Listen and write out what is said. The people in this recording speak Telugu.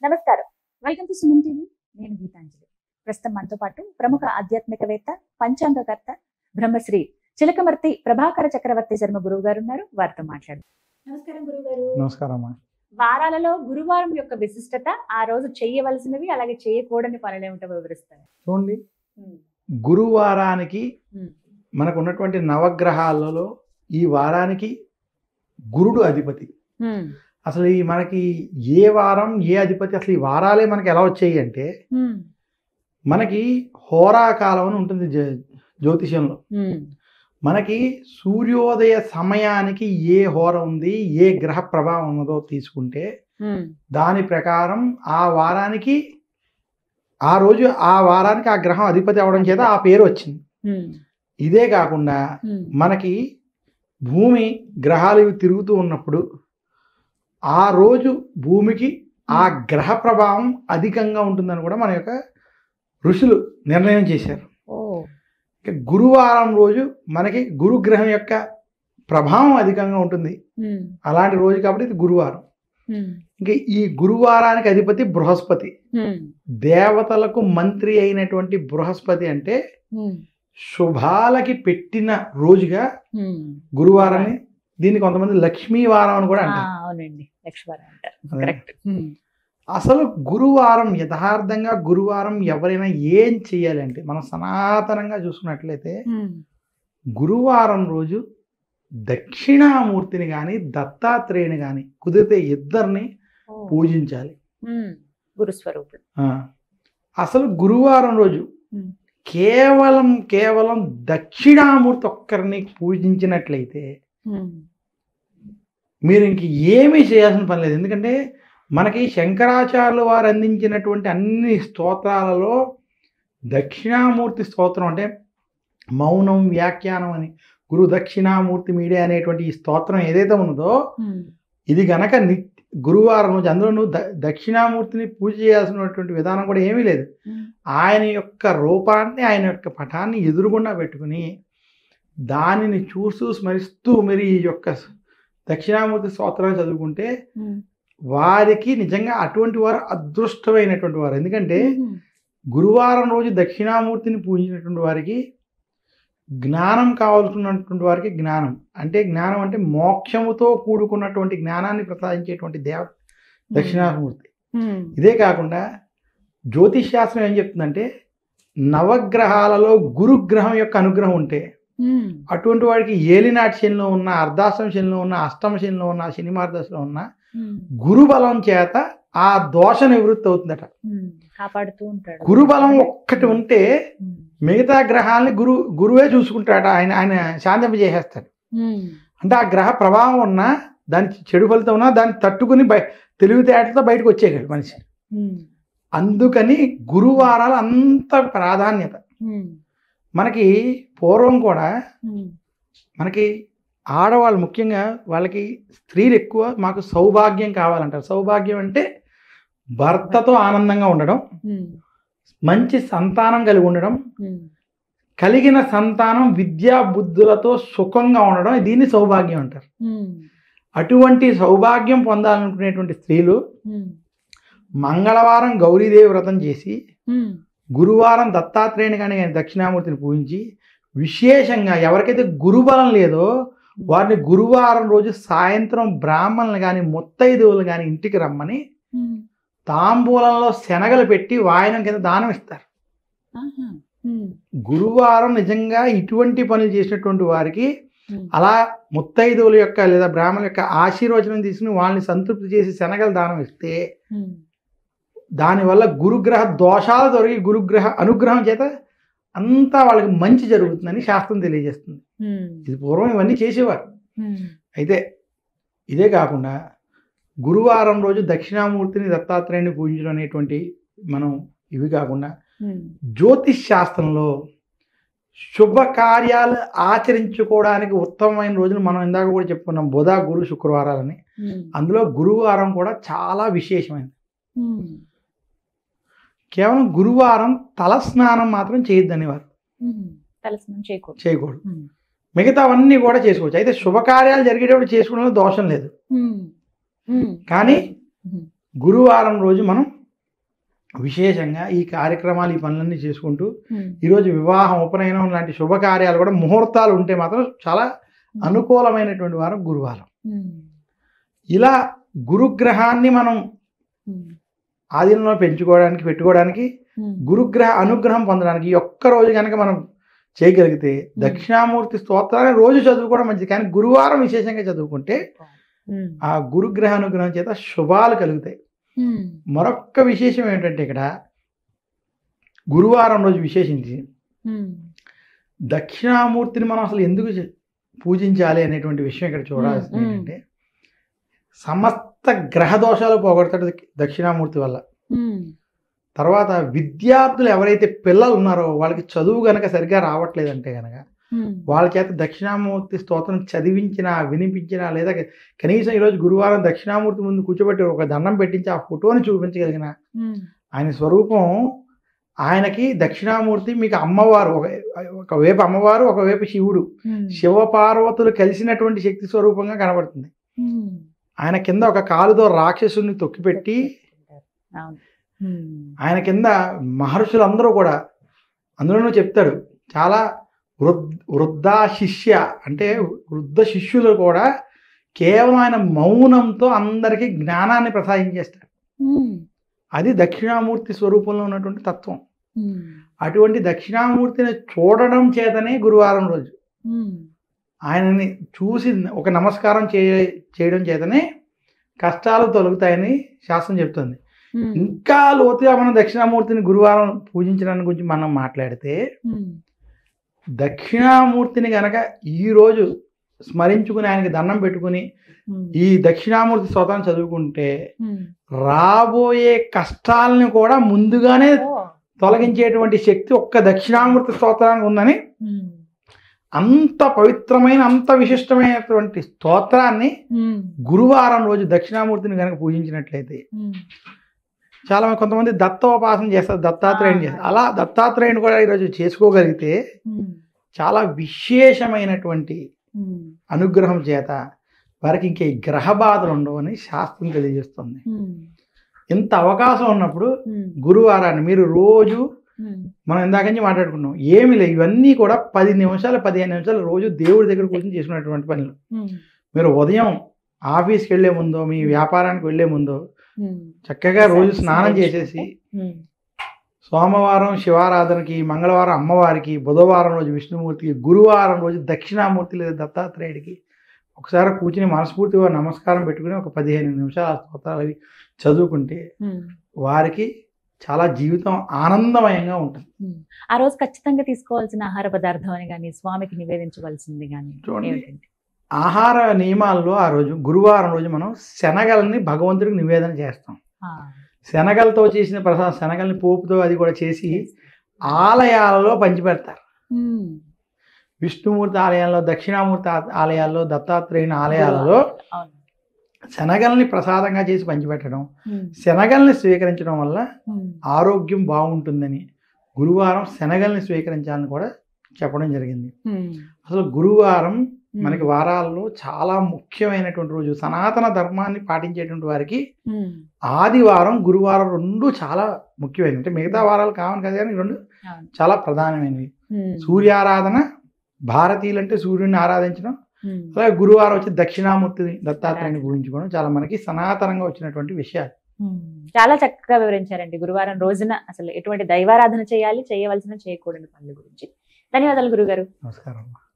నమస్కారం వెల్కమ్ టు సుమన్ టీవీ నేను గీతాంజలి ప్రస్తుతం మనతో పాటు ప్రముఖ ఆధ్యాత్మికవేత్త పంచాంగకర్త బ్రహ్మశ్రీ చిలకమర్తి ప్రభాకర చక్రవర్తి శర్మ గురువు గారు ఉన్నారు వారితో మాట్లాడు నమస్కారం గురువు గారు నమస్కారం అమ్మా వారాలలో గురువారం యొక్క విశిష్టత ఆ రోజు చేయవలసినవి అలాగే చేయకూడని పనులు ఏమిటో వివరిస్తారు చూడండి గురువారానికి Hmm. మనకు ఉన్నటువంటి నవగ్రహాలలో ఈ వారానికి గురుడు అధిపతి అసలు ఈ మనకి ఏ వారం ఏ అధిపతి అసలు ఈ వారాలే మనకి ఎలా వచ్చాయి అంటే మనకి హోరాకాలం అని ఉంటుంది జ్యో- జ్యోతిష్యంలో మనకి సూర్యోదయ సమయానికి ఏ హోర ఉంది ఏ గ్రహ ప్రభావం ఉన్నదో తీసుకుంటే దాని ప్రకారం ఆ వారానికి ఆ రోజు ఆ వారానికి ఆ గ్రహం అధిపతి అవడం చేత ఆ పేరు వచ్చింది ఇదే కాకుండా మనకి భూమి గ్రహాలు ఇవి తిరుగుతూ ఉన్నప్పుడు ఆ రోజు భూమికి ఆ గ్రహ ప్రభావం అధికంగా ఉంటుందని కూడా మన యొక్క ఋషులు నిర్ణయం చేశారు ఓ ఇక గురువారం రోజు మనకి గురుగ్రహం యొక్క ప్రభావం అధికంగా ఉంటుంది అలాంటి రోజు కాబట్టి ఇది గురువారం ఇంకా ఈ గురువారానికి అధిపతి బృహస్పతి దేవతలకు మంత్రి అయినటువంటి బృహస్పతి అంటే శుభాలకి పెట్టిన రోజుగా గురువారాన్ని దీన్ని కొంతమంది లక్ష్మీ వారం అని కూడా ఆ, అంటారు అవునండి లక్ష్మీవారం అంటారు అదే. కరెక్ట్ అసలు గురువారం యథార్థంగా గురువారం ఎవరైనా ఏం చేయాలి అంటే మనం సనాతనంగా చూసుకున్నట్లయితే గురువారం రోజు దక్షిణామూర్తిని కానీ దత్తాత్రేయుని కానీ కుదిరితే ఇద్దరిని పూజించాలి గురుస్వరూపుడు ఆ. అసలు గురువారం రోజు Hmm. కేవలం కేవలం దక్షిణామూర్తి ఒక్కరిని పూజించినట్లయితే మీరు ఇంక ఏమీ చేయాల్సిన పని లేదు ఎందుకంటే మనకి శంకరాచార్యులు వారు అందించినటువంటి అన్ని స్తోత్రాలలో దక్షిణామూర్తి స్తోత్రం అంటే మౌనం వ్యాఖ్యానం అని గురు దక్షిణామూర్తి మీడియా అనేటువంటి ఈ స్తోత్రం ఏదైతే ఉన్నదో ఇది గనక ని గురువారం రోజు అందులో నువ్వు ద దక్షిణామూర్తిని పూజ చేయాల్సినటువంటి విధానం కూడా ఏమీ లేదు ఆయన యొక్క రూపాన్ని ఆయన యొక్క పటాన్ని ఎదురుగుండా పెట్టుకుని దానిని చూస్తూ స్మరిస్తూ మీరు ఈ యొక్క దక్షిణామూర్తి స్తోత్రాన్ని చదువుకుంటే వారికి నిజంగా అటువంటి వారు అదృష్టమైనటువంటి వారు ఎందుకంటే గురువారం రోజు దక్షిణామూర్తిని పూజించినటువంటి వారికి జ్ఞానం కావాల్సినటువంటి వారికి జ్ఞానం అంటే జ్ఞానం అంటే మోక్షముతో కూడుకున్నటువంటి జ్ఞానాన్ని ప్రసాదించేటువంటి దేవ దక్షిణామూర్తి ఇదే కాకుండా జ్యోతిష్ శాస్త్రం ఏం చెప్తుందంటే నవగ్రహాలలో గురుగ్రహం యొక్క అనుగ్రహం ఉంటే అటువంటి వాడికి ఏలినాటి శనిలో ఉన్న అర్ధాష్టమ శనిలో ఉన్న అష్టమ శనిలో ఉన్న శని మార్గదశలో ఉన్న గురుబలం చేత ఆ దోష నివృత్తి అవుతుందట కాపాడుతూ ఉంటాడు గురుబలం ఒక్కటి ఉంటే మిగతా గ్రహాలని గురు గురువే చూసుకుంటాడు ఆయన ఆయన శాంతింపజేసేస్తాడు అంటే ఆ గ్రహ ప్రభావం ఉన్నా దాని చెడు ఫలితం ఉన్నా దాన్ని తట్టుకుని బయ తెలివితేటలతో బయటకు వచ్చేయగలడు మనిషి అందుకని గురువారాలు అంత ప్రాధాన్యత మనకి పూర్వం కూడా మనకి ఆడవాళ్ళు ముఖ్యంగా వాళ్ళకి స్త్రీలు ఎక్కువ మాకు సౌభాగ్యం కావాలంటారు సౌభాగ్యం అంటే భర్తతో ఆనందంగా ఉండడం మంచి సంతానం కలిగి ఉండడం కలిగిన సంతానం విద్యా బుద్ధులతో సుఖంగా ఉండడం దీన్ని సౌభాగ్యం అంటారు అటువంటి సౌభాగ్యం పొందాలనుకునేటువంటి స్త్రీలు మంగళవారం గౌరీదేవి వ్రతం చేసి గురువారం దత్తాత్రేయుని కానీ కానీ దక్షిణామూర్తిని పూజించి విశేషంగా ఎవరికైతే గురుబలం లేదో వారిని గురువారం రోజు సాయంత్రం బ్రాహ్మణులు కానీ ముత్తైదువులు కానీ ఇంటికి రమ్మని తాంబూలంలో శనగలు పెట్టి వాయనం కింద దానం ఇస్తారు గురువారం నిజంగా ఇటువంటి పనులు చేసినటువంటి వారికి అలా ముత్తైదువుల యొక్క లేదా బ్రాహ్మణుల యొక్క ఆశీర్వచనం తీసుకుని వాళ్ళని సంతృప్తి చేసి శనగలు దానం ఇస్తే దానివల్ల గురుగ్రహ దోషాలు దొరికి గురుగ్రహ అనుగ్రహం చేత అంతా వాళ్ళకి మంచి జరుగుతుందని శాస్త్రం తెలియజేస్తుంది ఇది పూర్వం ఇవన్నీ చేసేవారు అయితే ఇదే కాకుండా గురువారం రోజు దక్షిణామూర్తిని దత్తాత్రేయుని పూజించడం అనేటువంటి మనం ఇవి కాకుండా జ్యోతిష్ శాస్త్రంలో శుభకార్యాలు ఆచరించుకోవడానికి ఉత్తమమైన రోజులు మనం ఇందాక కూడా చెప్పుకున్నాం బుధ గురు శుక్రవారాలని అందులో గురువారం కూడా చాలా విశేషమైనది కేవలం గురువారం తల స్నానం మాత్రం చేయొద్దని వారు తలస్నానం చేయకూడదు చేయకూడదు మిగతావన్నీ కూడా చేసుకోవచ్చు అయితే శుభకార్యాలు జరిగేటప్పుడు చేసుకోవడంలో దోషం లేదు కానీ గురువారం రోజు మనం విశేషంగా ఈ కార్యక్రమాలు ఈ పనులన్నీ చేసుకుంటూ ఉమ్, ఈరోజు వివాహం ఉపనయనం లాంటి శుభకార్యాలు కూడా ముహూర్తాలు ఉంటే మాత్రం చాలా అనుకూలమైనటువంటి వారం గురువారం ఉమ్, ఇలా గురుగ్రహాన్ని మనం ఉమ్, ఆధీనంలో పెంచుకోవడానికి పెట్టుకోవడానికి ఉమ్, గురుగ్రహ అనుగ్రహం పొందడానికి ఈ ఒక్క రోజు కనుక మనం చేయగలిగితే దక్షిణామూర్తి స్తోత్రాన్ని రోజు చదువుకోవడం మంచిది కానీ గురువారం విశేషంగా చదువుకుంటే ఉమ్, ఆ గురుగ్రహ అనుగ్రహం చేత శుభాలు కలుగుతాయి ఉమ్, మరొక్క విశేషం ఏంటంటే ఇక్కడ గురువారం రోజు విశేషించి ఉమ్, దక్షిణామూర్తిని మనం అసలు ఎందుకు చే- పూజించాలి అనేటువంటి విషయం ఇక్కడ చూడాల్సింది మ్మ్. ఏంటంటే సమస్త గ్రహ దోషాలు పోగొడతాడు దక్షిణామూర్తి వల్ల ఉమ్, తర్వాత విద్యార్థులు ఎవరైతే పిల్లలు ఉన్నారో వాళ్ళకి చదువు గనక సరిగ్గా రావట్లేదంటే గనక ఉమ్, వాళ్ళ చేత దక్షిణామూర్తి స్తోత్రం చదివించినా వినిపించినా లేదా కనీసం ఈరోజు గురువారం దక్షిణామూర్తి ముందు కూర్చోబెట్టి ఒక దండం పెట్టించి ఆ ఫోటోని చూపించగలిగిన ఉమ్, ఆయన స్వరూపం ఆయనకి దక్షిణామూర్తి మీకు అమ్మవారు ఒక ఒకవైపు అమ్మవారు ఒకవైపు శివుడు ఉమ్, శివపార్వతులు కలిసినటువంటి శక్తి స్వరూపంగా కనబడుతుంది ఉమ్, ఆయన కింద ఒక కాలుతో రాక్షసుని తొక్కిపెట్టి అవును ఉమ్, ఆయన కింద మహర్షులందరూ కూడా అందులోనూ చెప్తాడు చాలా వృద్ వృద్ధ శిష్య అంటే వృద్ధ శిష్యులు కూడా కేవలం ఆయన మౌనంతో అందరికీ జ్ఞానాన్ని ప్రసాదించేస్తాడు ఉమ్, అది దక్షిణామూర్తి స్వరూపంలో ఉన్నటువంటి తత్వం ఉమ్, అటువంటి దక్షిణామూర్తిని చూడడం చేతనే గురువారం రోజు ఉమ్, ఆయనని చూసి ఒక నమస్కారం చే చేయడం చేతనే కష్టాలు తొలగుతాయని శాస్త్రం చెప్తుంది ఉమ్, ఇంకా లోతుగా మనం దక్షిణామూర్తిని గురువారం పూజించడానికి గురించి మనం మాట్లాడితే ఉమ్, దక్షిణామూర్తిని గనక ఈరోజు స్మరించుకుని ఆయనకి దండం పెట్టుకుని ఉమ్, ఈ దక్షిణామూర్తి స్తోత్రం చదువుకుంటే ఉమ్. రాబోయే కష్టాలని కూడా ముందుగానే ఓ, తొలగించేటువంటి శక్తి ఒక్క దక్షిణామూర్తి స్తోత్రానికి ఉందని ఉమ్, అంత పవిత్రమైన అంత విశిష్టమైనటువంటి స్తోత్రాన్ని ఉమ్, గురువారం రోజు దక్షిణామూర్తిని కనుక పూజించినట్లయితే ఉమ్, చాలా మంది కొంతమంది దత్తోపాసన చేస్తారు దత్తాత్రేయుని చేస్తారు అలా దత్తాత్రేయుని కూడా ఈరోజు చేసుకోగలిగితే ఉమ్, చాలా విశేషమైనటువంటి ఉమ్, అనుగ్రహం చేత వారికి ఇంకే గ్రహ బాధలు ఉండవని శాస్త్రం తెలియజేస్తుంది ఉమ్, ఇంత అవకాశం ఉన్నప్పుడు ఉమ్, గురువారాన్ని మీరు రోజు ఉమ్, మనం ఇందాక నుంచి మాట్లాడుకున్నాం ఏమి లేవు ఇవన్నీ కూడా పది నిమిషాలు పదిహేను నిమిషాలు రోజు దేవుడి దగ్గర కూర్చొని చేసుకునేటువంటి పనులు ఉమ్, మీరు ఉదయం ఆఫీస్కి వెళ్ళే ముందో మీ వ్యాపారానికి వెళ్ళే ముందో ఉమ్, చక్కగా రోజు స్నానం చేసేసి ఉమ్, సోమవారం శివారాధనకి మంగళవారం అమ్మవారికి బుధవారం రోజు విష్ణుమూర్తికి గురువారం రోజు దక్షిణామూర్తి లేదా దత్తాత్రేయుడికి ఒకసారి కూర్చుని మనస్ఫూర్తిగా నమస్కారం పెట్టుకుని ఒక పదిహేను నిమిషాలు ఆ స్తోత్రాలు అవి చదువుకుంటే ఉమ్, వారికి చాలా జీవితం ఆనందమయంగా ఉంటుంది ఉమ్. ఆ రోజు ఖచ్చితంగా తీసుకోవాల్సిన ఆహార పదార్థం అని కానీ స్వామికి నివేదించవలసింది కానీ చూడండి. ఏమిటండి ఆహార నియమాల్లో ఆ రోజు గురువారం రోజు మనం శనగల్ని భగవంతుడికి నివేదన చేస్తాం ఆ, శనగలతో చేసిన ప్రసాదం శనగల్ని పోపుతో అది కూడా చేసి ఆలయాలలో పంచిపెడతారు ఉమ్, విష్ణుమూర్తి ఆలయాల్లో దక్షిణామూర్తి ఆ- ఆలయాల్లో దత్తాత్రేయుని ఆలయాలలో అవును శనగల్ని ప్రసాదంగా చేసి పంచిపెట్టడం ఉమ్, శనగల్ని స్వీకరించడం వల్ల ఉమ్, ఆరోగ్యం బాగుంటుందని గురువారం శనగల్ని స్వీకరించాలని కూడా చెప్పడం జరిగింది ఉమ్, అసలు గురువారం ఉమ్, మనకి వారాల్లో చాలా ముఖ్యమైనటువంటి రోజు సనాతన ధర్మాన్ని పాటించేటువంటి వారికి ఉమ్, ఆదివారం గురువారం రెండు చాలా ముఖ్యమైనవి అంటే మిగతా వారాలు కావాలి కదా కానీ ఈ రెండు అవును. చాలా ప్రధానమైనవి ఉమ్, సూర్యారాధన భారతీయులు అంటే సూర్యుడిని ఆరాధించడం ఉమ్, అలాగే గురువారం వచ్చి దక్షిణామూర్తిని దత్తాత్రేయుని పూజించుకోవడం చాలా మనకి సనాతనంగా వచ్చినటువంటి విషయాలు ఉమ్. చాలా చక్కగా వివరించారండి గురువారం రోజున అసలు ఎటువంటి దైవారాధన చేయాలి చేయవలసిన చేయకూడని పనుల గురించి ధన్యవాదాలు గురుగారు నమస్కారం